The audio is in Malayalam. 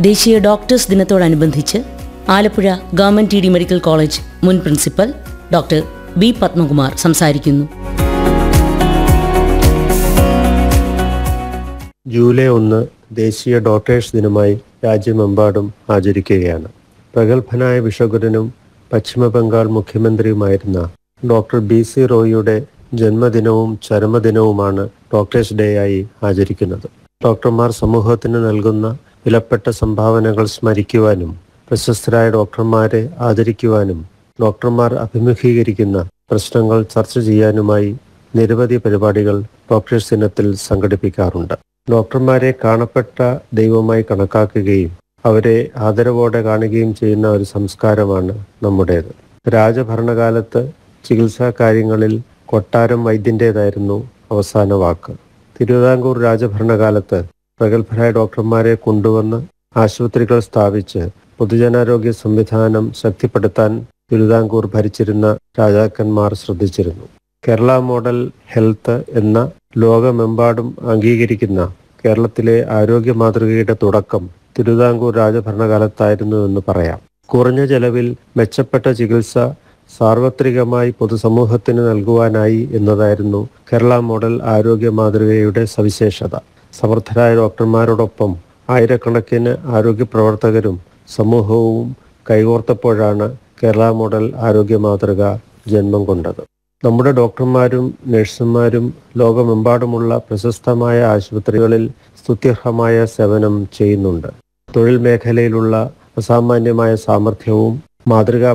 ദേശീയ ഡോക്ടേഴ്സ് ദിനത്തോടനുബന്ധിച്ച് Alappuzha government T D medical college മുൻ പ്രിൻസിപ്പൽ ഡോക്ടർ ബി പത്മകുമാർ സംസാരിക്കുന്നു ജൂലൈ ഒന്ന് ദേശീയ ഡോക്ടേഴ്സ് ദിനമായി രാജ്യമെമ്പാടും ആചരിക്കുകയാണ് പ്രഗത്ഭനായ വിഷഗുരനും പശ്ചിമ ബംഗാൾ മുഖ്യമന്ത്രിയുമായിരുന്ന ഡോക്ടർ ബി സി റോയിയുടെ ജന്മദിനവും ചരമദിനവുമാണ് ഡോക്ടേഴ്സ് ഡേ ആയി ആചരിക്കുന്നത് ഡോക്ടർമാർ സമൂഹത്തിന് നൽകുന്ന വിലപ്പെട്ട സംഭാവനകൾ സ്മരിക്കുവാനും പ്രശസ്തരായ ഡോക്ടർമാരെ ആദരിക്കുവാനും ഡോക്ടർമാർ അഭിമുഖീകരിക്കുന്ന പ്രശ്നങ്ങൾ ചർച്ച ചെയ്യാനുമായി നിരവധി പരിപാടികൾ ഡോക്ടേഴ്സ് ദിനത്തിൽ സംഘടിപ്പിക്കാറുണ്ട് ഡോക്ടർമാരെ കാണപ്പെട്ട ദൈവമായി കണക്കാക്കുകയും അവരെ ആദരവോടെ കാണുകയും ചെയ്യുന്ന ഒരു സംസ്കാരമാണ് നമ്മുടേത് രാജഭരണകാലത്ത് ചികിത്സാ കാര്യങ്ങളിൽ കൊട്ടാരം വൈദ്യൻ്റേതായിരുന്നു അവസാന വാക്ക് തിരുവിതാംകൂർ രാജഭരണകാലത്ത് പ്രഗത്ഭരായ ഡോക്ടർമാരെ കൊണ്ടുവന്ന് ആശുപത്രികൾ സ്ഥാപിച്ച് പൊതുജനാരോഗ്യ സംവിധാനം ശക്തിപ്പെടുത്താൻ തിരുവിതാംകൂർ ഭരിച്ചിരുന്ന രാജാക്കന്മാർ ശ്രദ്ധിച്ചിരുന്നു കേരള മോഡൽ ഹെൽത്ത് എന്ന ലോകമെമ്പാടും അംഗീകരിക്കുന്ന കേരളത്തിലെ ആരോഗ്യ മാതൃകയുടെ തുടക്കം തിരുവിതാംകൂർ രാജഭരണകാലത്തായിരുന്നു എന്ന് പറയാം കുറഞ്ഞ ചെലവിൽ മെച്ചപ്പെട്ട ചികിത്സ സാർവത്രികമായി പൊതുസമൂഹത്തിന് നൽകുവാനായി എന്നതായിരുന്നു കേരള മോഡൽ ആരോഗ്യ മാതൃകയുടെ സവിശേഷത സമർത്ഥരായ ഡോക്ടർമാരോടൊപ്പം ആയിരക്കണക്കിന് ആരോഗ്യ പ്രവർത്തകരും സമൂഹവും കൈകോർത്തപ്പോഴാണ് കേരള മോഡൽ ആരോഗ്യ മാതൃക ജന്മം കൊണ്ടത് നമ്മുടെ ഡോക്ടർമാരും നഴ്സുമാരും ലോകമെമ്പാടുമുള്ള പ്രശസ്തമായ ആശുപത്രികളിൽ സ്തുത്യർഹമായ സേവനം ചെയ്യുന്നുണ്ട് തൊഴിൽ മേഖലയിലുള്ള അസാമാന്യമായ സാമർഥ്യവും മാതൃകാ